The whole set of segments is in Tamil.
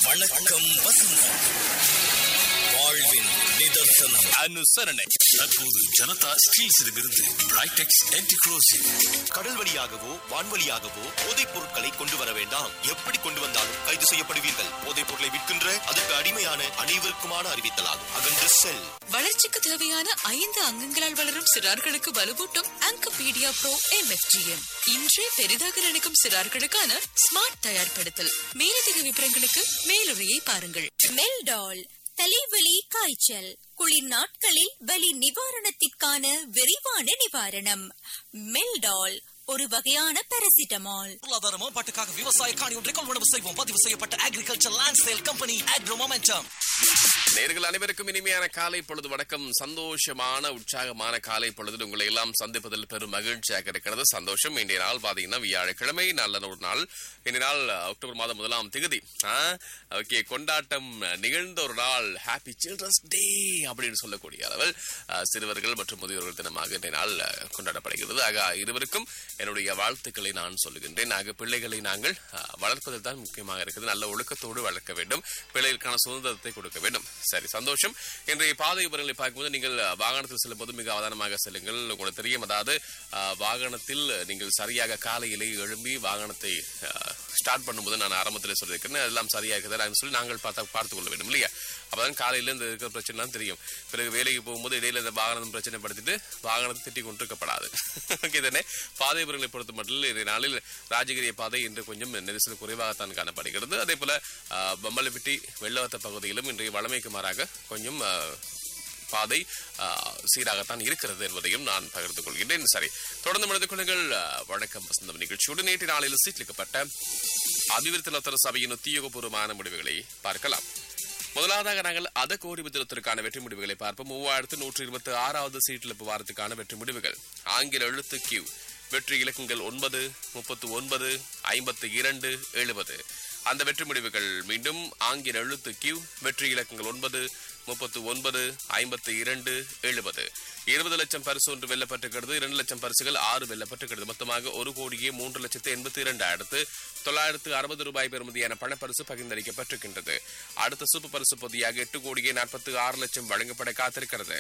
வணக்கம் வசந்தம் வாழ்வின் நிதர்சனம் அனுசரணை தற்போது ஜனதா ஸ்டீல்ஸிடமிருந்து பிரைடெக்ஸ் ஆன்டிக்ரோசிவ் கடல் வழியாகவோ வான்வழியாகவோ போதைப் பொருட்களை கொண்டு வர வேண்டாம் எப்படி கொண்டு வந்தாலும் கைது செய்யப்படுவீர்கள் போதைப் பொருளை விற்கின்ற அதற்கு அடிமையான அனைவருக்குமான அறிவித்தலாகும் அகன்று செல் வளர்ச்சிக்கு தேவையான ஐந்து அங்கங்களால் வளரும் சிறார்களுக்கு வலுவூட்டும் ஆங்கபீடியா ப்ரோ எம்எஃப்ஜிஎம் இன்றே பெரிதாக நினைக்கும் சிறார்களுக்கான ஸ்மார்ட் தயார்படுத்தல் மேலதிக விவரங்களுக்கு மேலுரையை பாருங்கள் மெல்டால் தலைவலி காய்ச்சல் குளிர் நாட்களில் வலி நிவாரணத்திற்கான விரைவான நிவாரணம் மெல்டால் ஒரு வகையான பாராசிட்டமால் பொருளாதார மேம்பாட்டுக்காக விவசாய காணி ஒன்றை கொள்வனவு செய்வோம் பதிவு செய்யப்பட்ட agriculture land sale company agro momentum நேர்கள் அனைவருக்கும் இனிமையான காலை பொழுது வணக்கம் சந்தோஷமான உற்சாகமான காலை பொழுது உங்களை எல்லாம் சந்திப்பதில் பெரும் மகிழ்ச்சியாக இருக்கிறது சந்தோஷம் இன்றைய நாள் பாத்தீங்கன்னா வியாழக்கிழமை நல்ல ஒரு நாள் இன்றைய நாள் அக்டோபர் மாதம் முதலாம் திகதி ஓகே கொண்டாட்டம் நிகழ்ந்த ஒரு நாள் ஹாப்பி சில்ட்ரன்ஸ் டே அப்படின்னு சொல்லக்கூடிய அளவில் அஹ், சிறுவர்கள் மற்றும் முதியோர்கள் தினமாக இன்றைய நாள் அஹ், கொண்டாடப்படுகிறது ஆக இருவருக்கும் என்னுடைய வாழ்த்துக்களை நான் சொல்லுகின்றேன் ஆக பிள்ளைகளை நாங்கள் அஹ், வளர்ப்பதில் தான் முக்கியமாக இருக்குது நல்ல ஒழுக்கத்தோடு வளர்க்க வேண்டும் பிள்ளைகளுக்கான சுதந்திரத்தை கொடுக்க வேண்டும் சரி சந்தோஷம் இன்றைய பாதை விவரங்களை பார்க்கும்போது நீங்கள் அஹ், வாகனத்தில் செல்லும்போது மிக அவதானமாக செல்லுங்கள் உங்களுக்கு தெரியும் அதாவது அஹ், வாகனத்தில் நீங்கள் சரியாக காலையிலே எழும்பி வாகனத்தை ஸ்டார்ட் பண்ணும்போது நான் ஆரம்பத்தில் சொல்லியிருக்கிறேன் அதெல்லாம் சரியாக இருக்குதா சொல்லி நாங்கள் பார்த்தா பார்த்துக் கொள்ள வேண்டும் இல்லையா அப்பதான் காலையில இந்த இருக்கிற பிரச்சனைலாம் தெரியும் பிறகு வேலைக்கு போகும்போது இடையில இந்த வாகனம் பிரச்சனை படுத்திட்டு வாகனத்தை திட்டி கொண்டிருக்கப்படாது ஓகே தானே பாதை விவரங்களை பொறுத்த மட்டும் இந்த நாளில் ராஜகிரிய பாதை இன்று கொஞ்சம் நெரிசல் குறைவாகத்தான் காணப்படுகிறது அதே போல ஆஹ், பம்பலப்பிட்டி வெள்ளவத்த பகுதியிலும் இன்றைய வளமைக்கு மாறாக கொஞ்சம் ஆஹ், பாதை ஆஹ், சீராகத்தான் இருக்கிறது என்பதையும் நான் பகிர்ந்து கொள்கின்றேன் சரி தொடர்ந்து மனித கொள்ளுங்கள் ஆஹ், வணக்கம் வசந்தம் நிகழ்ச்சியோடு நேற்று நாளில் சீட்லிக்கப்பட்ட அபிவிருத்தி நத்தர சபையின் உத்தியோகபூர்வமான முடிவுகளை பார்க்கலாம் முதலாவதாக நாங்கள் அத கோடி வித்திரத்திற்கான வெற்றி முடிவுகளை பார்ப்போம் மூவாயிரத்து நூற்று இருபத்தி ஆறாவது சீட்டில் வாரத்துக்கான வெற்றி முடிவுகள் ஆங்கில எழுத்து கியூ வெற்றி இலக்கங்கள் ஒன்பது முப்பத்து ஒன்பது ஐம்பத்து இரண்டு எழுபது அந்த வெற்றி முடிவுகள் மீண்டும் ஆங்கில எழுத்து கியூ வெற்றி இலக்கங்கள் ஒன்பது முப்பத்து ஒன்பது ஐம்பத்து இரண்டு எழுபது இருபது லட்சம் பரிசு ஒன்று வெல்லப்பட்டிருக்கிறது இரண்டு லட்சம் பரிசுகள் ஆறு வெல்லப்பட்டிருக்கிறது மொத்தமாக ஒரு கோடியே மூன்று லட்சத்து எண்பத்தி இரண்டாயிரத்து தொள்ளாயிரத்து அறுபது ரூபாய் பெறுமதியான பணப்பரிசு பகிர்ந்தளிக்கப்பட்டிருக்கின்றது அடுத்த சூப்பர் பரிசு பொதியாக எட்டு கோடியே நாற்பத்தி ஆறு லட்சம் வழங்கப்பட காத்திருக்கிறது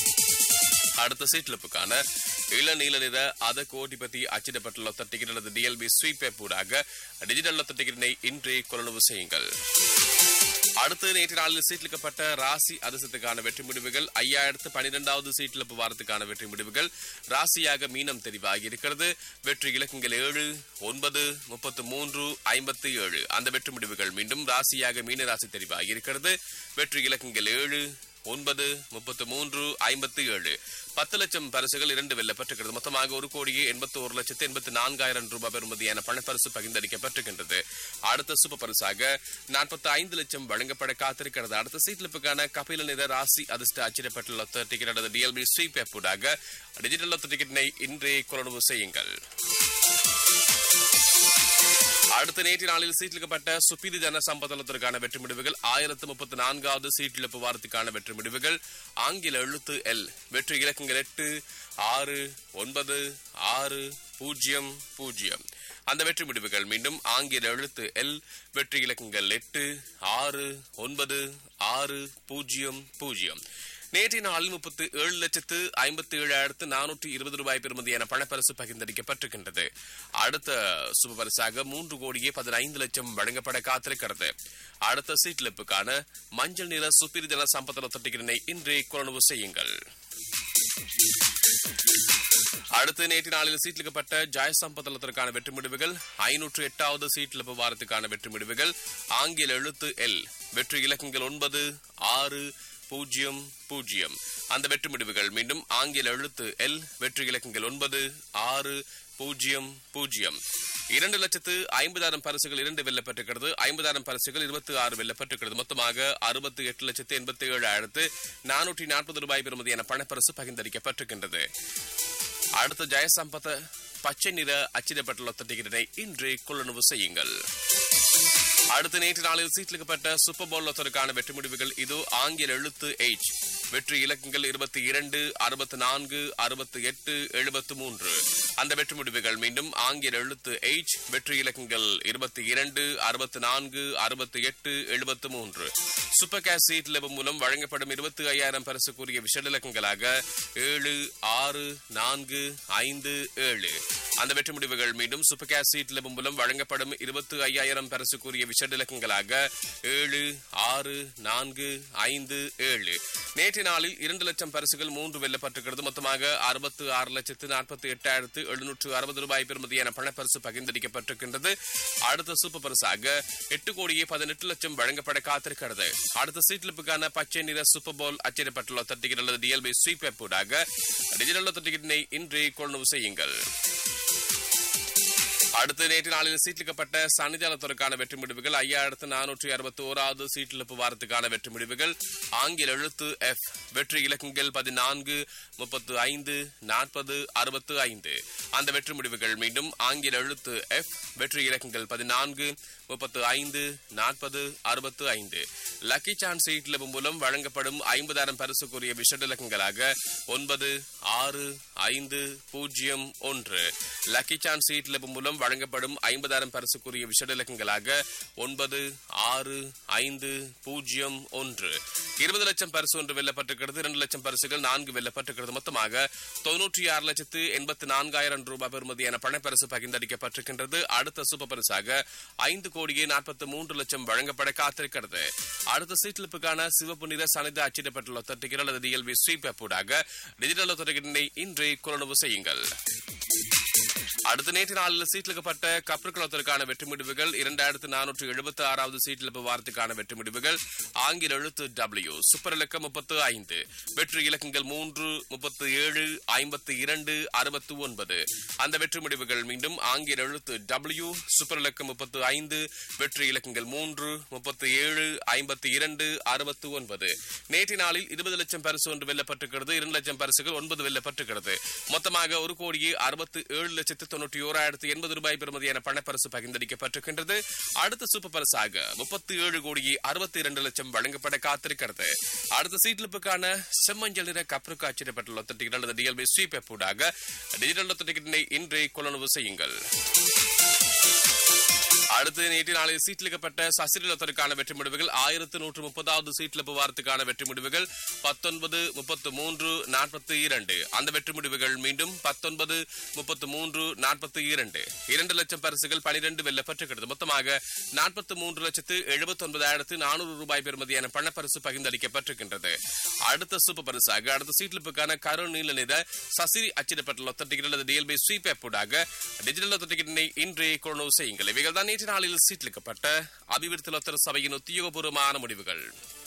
அடுத்த சீட்லிப்புக்கான இளநீல நிற அத கோடிபதி அச்சிடப்பட்ட லொத்த டிக்கெட் அல்லது டிஎல்பி ஸ்வீப் ஊடாக டிஜிட்டல் லொத்த டிக்கெட்டினை இன்றே கொள்ளளவு செய்யுங்கள் அடுத்து நேற்று நாளில் சீட்லிக்கப்பட்ட ராசி அதிர்ஷ்டத்துக்கான வெற்றி முடிவுகள் ஐயாயிரத்து பனிரெண்டாவது சீட்லிப்பு வாரத்துக்கான வெற்றி முடிவுகள் ராசியாக மீனம் தெரிவாகி இருக்கிறது வெற்றி இலக்கங்கள் ஏழு ஒன்பது முப்பத்து மூன்று ஐம்பத்தி ஏழு அந்த வெற்றி முடிவுகள் மீண்டும் ராசியாக மீன ராசி தெரிவாகி இருக்கிறது வெற்றி இலக்கங்கள் ஏழு ஒன்பது முப்பத்து மூன்று ஐம்பத்தி ஏழு பத்து லட்சம் பரிசுகள் இரண்டு வெல்லப்பட்டிருக்கிறது மொத்தமாக ஒரு கோடியே எண்பத்தி ஒரு லட்சத்து எண்பத்தி நான்காயிரம் ரூபாய் பெறுமதியான பணப்பரிசு பகிர்ந்தளிக்கப்பட்டிருக்கின்றது அடுத்த சூப்பர் பரிசாக நாற்பத்தி ஐந்து லட்சம் வழங்கப்பட காத்திருக்கிறது அடுத்த சீட்லிப்புக்கான கபில நிற ராசி அதிர்ஷ்ட அச்சிடப்பட்ட லொத்த டிக்கெட் அல்லது டிஎல்பி ஸ்வீப் ஊடாக டிஜிட்டல் லொத்த டிக்கெட்டினை இன்றே கொள்ளவு செய்யுங்கள் அடுத்த நேற்று நாளில் சீட்டிலிக்கப்பட்ட சுப்பீதி ஜன சம்பதத்திற்கான வெற்றி முடிவுகள் ஆயிரத்து முப்பத்தி நான்காவது சீட்டிழப்பு வாரத்துக்கான வெற்றி முடிவுகள் ஆங்கில எழுத்து எல் வெற்றி இலக்கங்கள் எட்டு ஆறு ஒன்பது ஆறு பூஜ்ஜியம் பூஜ்ஜியம் அந்த வெற்றி முடிவுகள் மீண்டும் ஆங்கில எழுத்து எல் வெற்றி இலக்கங்கள் எட்டு ஆறு ஒன்பது ஆறு பூஜ்ஜியம் பூஜ்ஜியம் நேற்றைய நாளில் முப்பத்து ஏழு லட்சத்து ஐம்பத்தி ஏழாயிரத்து நானூற்றி இருபது ரூபாய் பெறுமதியான பணப்பரிசு பகிர்ந்தளிக்கப்பட்டிருக்கின்றது அடுத்த சுப பரிசாக மூன்று கோடியே பதினைந்து லட்சம் வழங்கப்பட காத்திருக்கிறது அடுத்த சீட்லிப்புக்கான மஞ்சள் நிற சுப்பிரி ஜன சம்பத்தன தொட்டிகளினை இன்றே கொள்ளவு செய்யுங்கள் அடுத்து நேற்று நாளில் சீட்லிக்கப்பட்ட ஜாய் சம்பத்தலத்திற்கான வெற்றி முடிவுகள் ஐநூற்று எட்டாவது சீட்லிப்பு வாரத்துக்கான வெற்றி முடிவுகள் ஆங்கில எழுத்து எல் வெற்றி இலக்கங்கள் ஒன்பது ஆறு பூஜ்ஜியம் பூஜ்ஜியம் அந்த வெற்றி முடிவுகள் மீண்டும் ஆங்கில எழுத்து எல் வெற்றி இலக்கங்கள் ஒன்பது ஆறு பூஜ்ஜியம் பூஜ்ஜியம் இரண்டு லட்சத்து ஐம்பதாயிரம் பரிசுகள் இரண்டு வெல்லப்பட்டிருக்கிறது ஐம்பதாயிரம் பரிசுகள் இருபத்தி ஆறு வெல்லப்பட்டிருக்கிறது மொத்தமாக அறுபத்தி எட்டு லட்சத்து எண்பத்தி ஏழாயிரத்து நானூற்றி நாற்பது ரூபாய் பெறுமதியான பணப்பரிசு பகிர்ந்தளிக்கப்பட்டிருக்கின்றது அடுத்த ஜெயசம்பத பச்சை நிற அச்சிடப்பட்ட லொத்த டிக்கெட்டினை இன்றே கொள்ளளவு செய்யுங்கள் அடுத்த நேற்று நாளில் சீட்லிக்கப்பட்ட சூப்பர் பவுல் லொத்தருக்கான வெற்றி முடிவுகள் இது ஆங்கில எழுத்து எயிட் வெற்றி இலக்கங்கள் இருபத்தி இரண்டு அறுபத்தி நான்கு அறுபத்தி எட்டு எழுபத்து மூன்று அந்த வெற்றி முடிவுகள் மீண்டும் ஆங்கில எழுத்து எயிட் வெற்றி இலக்கங்கள் இருபத்தி இரண்டு அறுபத்தி நான்கு அறுபத்தி எட்டு எழுபத்து மூன்று சூப்பர் கேஷ் சீட் லெவல் மூலம் வழங்கப்படும் இருபத்தி ஐயாயிரம் பரிசுக்குரிய விஷட இலக்கங்களாக ஏழு ஆறு நான்கு ஐந்து ஏழு அந்த வெற்றி முடிவுகள் மீண்டும் சூப்பர் கேஷ் சீட் லெவல் மூலம் வழங்கப்படும் இருபத்தி ஐயாயிரம் பரிசுக்குரிய விஷட இலக்கங்களாக ஏழு ஆறு நான்கு ஐந்து ஏழு நேற்று நாளில் இரண்டு லட்சம் பரிசுகள் மூன்று வெல்லப்பட்டிருக்கிறது மொத்தமாக அறுபத்து ஆறு லட்சத்து நாற்பத்தி எட்டாயிரத்து எழுநூற்று அறுபது ரூபாய் பெறுமதியான பணப்பரிசு பகிர்ந்தளிக்கப்பட்டிருக்கின்றது அடுத்த சூப்பர் பரிசாக எட்டு கோடியே பதினெட்டு லட்சம் வழங்கப்பட காத்திருக்கிறது அடுத்த சீட்லிப்புக்கான பச்சை நிற சூப்பர் போல் அச்சிடப்பட்டுள்ள தட்டிகள் அல்லது டிஎல்பி ஸ்வீப் ஊடாக டிஜிட்டல் தட்டிக்கிட்டினை இன்றே கொள்ளுவு செய்யுங்கள் அடுத்த நேற்று நாளில் சீட்லிக்கப்பட்ட சனிஜாலத்துறைக்கான வெற்றி முடிவுகள் ஐயாயிரத்து நானூற்றி அறுபத்தி ஓராவது சீட்டிழப்பு வாரத்துக்கான வெற்றி முடிவுகள் ஆங்கில எழுத்து எஃப் வெற்றி இலக்கங்கள் பதினான்கு முப்பத்து ஐந்து நாற்பது அறுபத்து ஐந்து அந்த வெற்றி முடிவுகள் மீண்டும் ஆங்கில எழுத்து எஃப் வெற்றி இலக்கங்கள் பதினான்கு முப்பத்து ஐந்து நாற்பது அறுபத்து ஐந்து லக்கி சான்ஸ் சீட் லெவல் மூலம் வழங்கப்படும் ஐம்பதாயிரம் பரிசுக்குரிய விஷட இலக்கங்களாக ஒன்பது ஆறு ஐந்து பூஜ்ஜியம் ஒன்று லக்கி சான்ஸ் சீட் லெவல் மூலம் வழங்கப்படும் ஐம்பதாயிரம் பரிசுக்குரிய விஷட இலக்கங்களாக ஒன்பது ஆறு ஐந்து பூஜ்ஜியம் ஒன்று இருபது லட்சம் பரிசு ஒன்று வெல்லப்பட்டிருக்கிறது இரண்டு லட்சம் பரிசுகள் நான்கு வெல்லப்பட்டிருக்கிறது மொத்தமாக தொன்னூற்றி ஆறு லட்சத்து எண்பத்தி நான்காயிரம் ரூபாய் பெறுமதியான பணப்பரிசு பகிர்ந்தளிக்கப்பட்டிருக்கின்றது அடுத்த சூப்பர் பரிசாக ஐந்து கோடியே நாற்பத்தி மூன்று லட்சம் வழங்கப்பட காத்திருக்கிறது அடுத்த சீட்லிப்புக்கான சிவப்பு நிற சனித அச்சிடப்பட்டுள்ள தட்டுகள் அல்லது டிஎல்பி ஸ்வீப் ஊடாக டிஜிட்டல் துறையினை இன்றே குறவு செய்யுங்கள் அடுத்த நேற்று நாளில் சீட்லிக்கப்பட்ட கப்பற்குளத்திற்கான வெற்றி முடிவுகள் இரண்டாயிரத்து நானூற்று எழுபத்தி ஆறாவது சீட்டிழப்பு வாரத்துக்கான வெற்றி முடிவுகள் ஆங்கில எழுத்து டபிள்யூ சூப்பர் இலக்கம் முப்பத்து ஐந்து வெற்றி இலக்கங்கள் மூன்று முப்பத்து ஏழு ஐம்பத்தி இரண்டு அறுபத்து ஒன்பது அந்த வெற்றி முடிவுகள் மீண்டும் ஆங்கில எழுத்து டபிள்யூ சூப்பர் இலக்கம் முப்பத்து ஐந்து வெற்றி இலக்கங்கள் மூன்று முப்பத்து ஏழு ஐம்பத்தி இரண்டு அறுபத்து ஒன்பது நேற்று நாளில் இருபது லட்சம் பரிசு ஒன்று வெல்லப்பட்டிருக்கிறது இரண்டு லட்சம் பரிசுகள் ஒன்பது வெல்லப்பட்டிருக்கிறது மொத்தமாக ஒரு கோடியே அறுபத்து ஏழு லட்சத்து தொண்ணூற்றி ஓராயிரத்து எண்பது ரூபாய் பெறுமதியான பணப்பரிசு பகிர்ந்தளிக்கப்பட்டிருக்கின்றது அடுத்த சூப்பர் பரிசாக முப்பத்தி ஏழு கோடியே அறுபத்தி இரண்டு லட்சம் வழங்கப்பட காத்திருக்கிறது அடுத்த சீட்லிப்புக்கான செம்மஞ்சள் நிற கப்பருக்கு அச்சிடப்பட்டுள்ள ஒத்தட்டிகள் அல்லது டிஎல்பி ஸ்வீப் ஊடாக டிஜிட்டல் ஒத்தட்டிகளை இன்றே கொள்ளளவு செய்யுங்கள் அடுத்து நேற்று நாளில் சீட்லிக்கப்பட்ட சசிரலத்திற்கான வெற்றி முடிவுகள் ஆயிரத்து நூற்று முப்பதாவது சீட்லிப்பு வாரத்துக்கான வெற்றி முடிவுகள் பத்தொன்பது முப்பத்து மூன்று நாற்பத்தி இரண்டு அந்த வெற்றி முடிவுகள் மீண்டும் பத்தொன்பது முப்பத்து மூன்று நாற்பத்தி இரண்டு இரண்டு லட்சம் பரிசுகள் பனிரெண்டு வெல்லப்பட்டிருக்கிறது மொத்தமாக நாற்பத்தி மூன்று லட்சத்து எழுபத்தி ஒன்பதாயிரத்து நானூறு ரூபாய் பெறுமதியான பணப்பரிசு பகிர்ந்தளிக்கப்பட்டிருக்கின்றது அடுத்த சூப்பர் பரிசாக அடுத்த சீட்லிப்புக்கான கரு நீல நிற சசிரி அச்சிடப்பட்டுள்ள ஒத்தட்டிகள் அல்லது டிஎல்பி ஸ்வீப் ஊடாக டிஜிட்டல் ஒத்தட்டிகளை இன்றே கொண்டு செய்யுங்கள் இவைகள் தான் நேற்று நாளில் சீட்லிக்கப்பட்ட அபிவிருத்தி லொத்தர் சபையின் உத்தியோகபூர்வமான முடிவுகள்